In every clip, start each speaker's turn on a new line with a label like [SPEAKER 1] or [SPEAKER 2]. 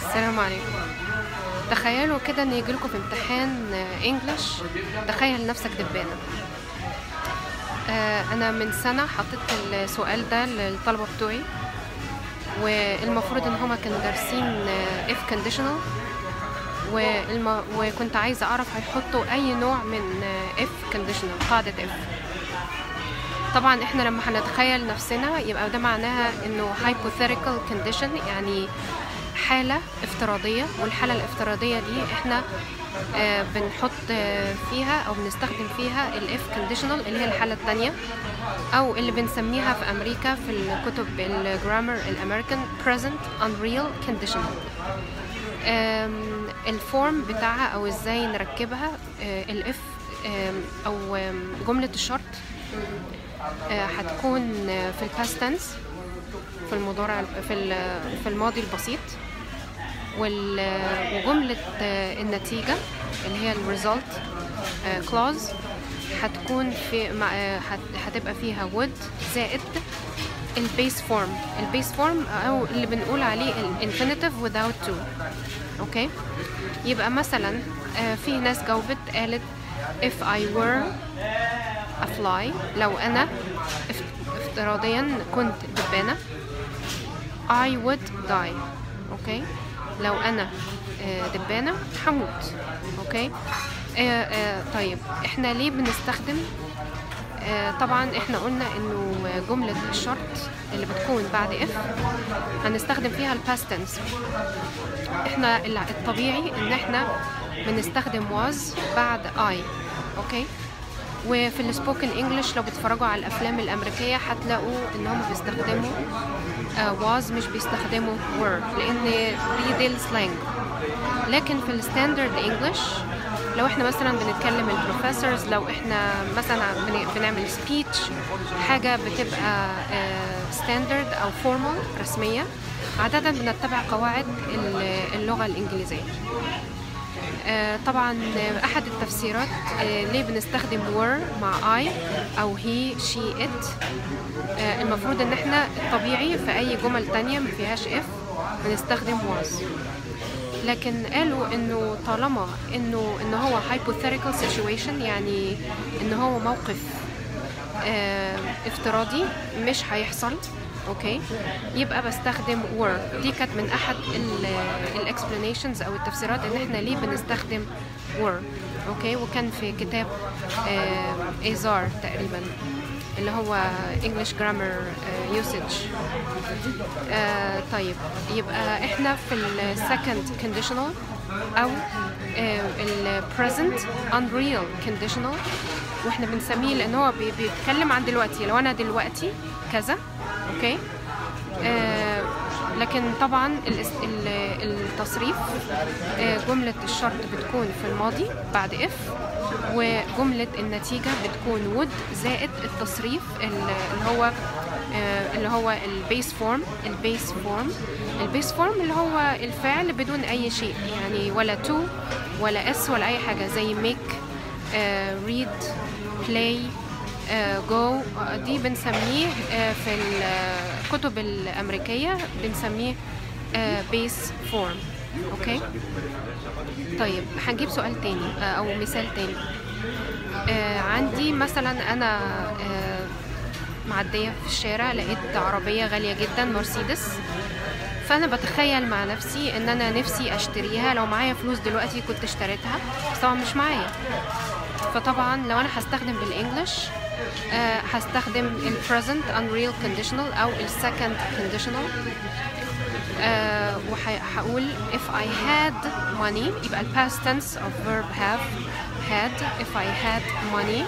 [SPEAKER 1] السلام عليكم تخيلوا كده ان يجيلكوا في امتحان انجلش تخيل نفسك دبانة آه، انا من سنة حطيت السؤال ده للطلبة بتوعي والمفروض ان هما كانوا دارسين if conditional والم... وكنت عايزة اعرف هيحطوا اي نوع من if conditional قاعدة if طبعا احنا لما هنتخيل نفسنا يبقى ده معناها انه hypothetical condition يعني حالة افتراضية والحالة الافتراضية دي احنا آه بنحط آه فيها او بنستخدم فيها الاف كونديشنال اللي هي الحالة التانية او اللي بنسميها في امريكا في الكتب الجرامر الامريكان present unreal conditional الفورم بتاعها او ازاي نركبها آه الاف او جملة الشرط هتكون في الباست تنس في المضارع في في الماضي البسيط وجملة النتيجة اللي هي الريزلت كلوز هتكون في هتبقى فيها would زائد البيس فورم البيس فورم او اللي بنقول عليه الانفينيتيف without to اوكي يبقى مثلا في ناس جاوبت قالت if I were a fly لو انا افتراضيا كنت دبانة I would die اوكي لو انا دبانة هموت اوكي آه آه طيب احنا ليه بنستخدم آه طبعا احنا قلنا انه جملة الشرط اللي بتكون بعد اف هنستخدم فيها الباست تنس احنا الطبيعي ان احنا بنستخدم was بعد I اوكي وفي السبوكن انجلش لو بتتفرجوا على الافلام الامريكيه هتلاقوا ان هم بيستخدموا uh, was مش بيستخدموا were لان دي دي السلانج لكن في الستاندرد انجلش لو احنا مثلا بنتكلم البروفيسورز لو احنا مثلا بنعمل سبيتش حاجه بتبقى ستاندرد uh, او فورمال رسميه عاده بنتبع قواعد اللغه الانجليزيه آه طبعا احد التفسيرات آه ليه بنستخدم were مع I او he she it آه المفروض ان احنا الطبيعي في اي جمل تانية ما فيهاش if بنستخدم was لكن قالوا انه طالما انه ان هو hypothetical situation يعني ان هو موقف افتراضي مش هيحصل اوكي يبقى بستخدم were دي كانت من احد الاكسبلانيشنز او التفسيرات ان احنا ليه بنستخدم were اوكي وكان في كتاب ايزار تقريبا اللي هو English Grammar Usage آه طيب يبقى احنا في ال second conditional او ال present unreal conditional واحنا بنسميه لان هو بيتكلم عن دلوقتي لو انا دلوقتي كذا اوكي آه لكن طبعا التصريف آه جملة الشرط بتكون في الماضي بعد اف وجملة النتيجة بتكون would زائد التصريف اللي هو آه اللي هو البيس فورم البيس فورم البيس فورم اللي هو الفعل بدون اي شيء يعني ولا to ولا اس ولا اي حاجة زي make read play جو دي بنسميه في الكتب الأمريكية بنسميه بيس فورم أوكي طيب هنجيب سؤال تاني أو مثال تاني عندي مثلا أنا معدية في الشارع لقيت عربية غالية جدا مرسيدس فانا بتخيل مع نفسي ان انا نفسي اشتريها لو معايا فلوس دلوقتي كنت اشتريتها بس طبعا مش معايا فطبعا لو انا هستخدم بالانجلش آه هستخدم ال present unreal conditional او ال second conditional آه وهقول if I had money يبقى ال past tense of verb have had if I had money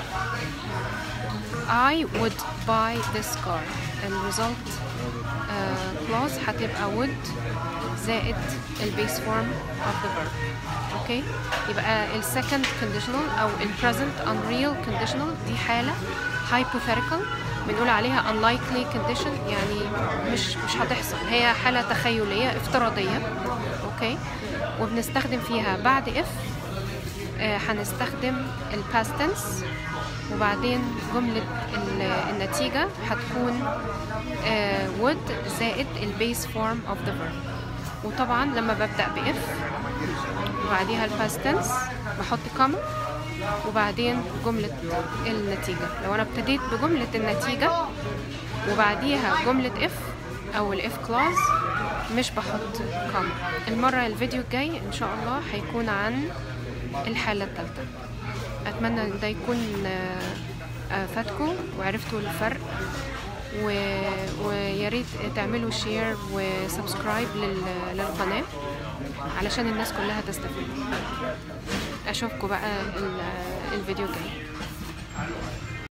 [SPEAKER 1] I would buy this car and result uh, clause هتبقى would زائد البيس form of the verb اوكي يبقى ال second conditional او ال present unreal conditional دي حالة hypothetical بنقول عليها unlikely condition يعني مش مش هتحصل هي حالة تخيلية افتراضية اوكي وبنستخدم فيها بعد if آه هنستخدم ال past tense وبعدين جملة النتيجة هتكون uh, would زائد البيس form of the verb وطبعا لما ببدأ بإف وبعديها الباست تنس بحط كوما وبعدين جملة النتيجة لو أنا ابتديت بجملة النتيجة وبعديها جملة اف أو الاف كلاوز مش بحط كوما المرة الفيديو الجاي إن شاء الله هيكون عن الحالة الثالثة أتمنى إن ده يكون آه، آه، فاتكم وعرفتوا الفرق و... ويا ريت تعملوا شير وسبسكرايب لل... للقناة علشان الناس كلها تستفيد أشوفكم بقى ال... الفيديو الجاي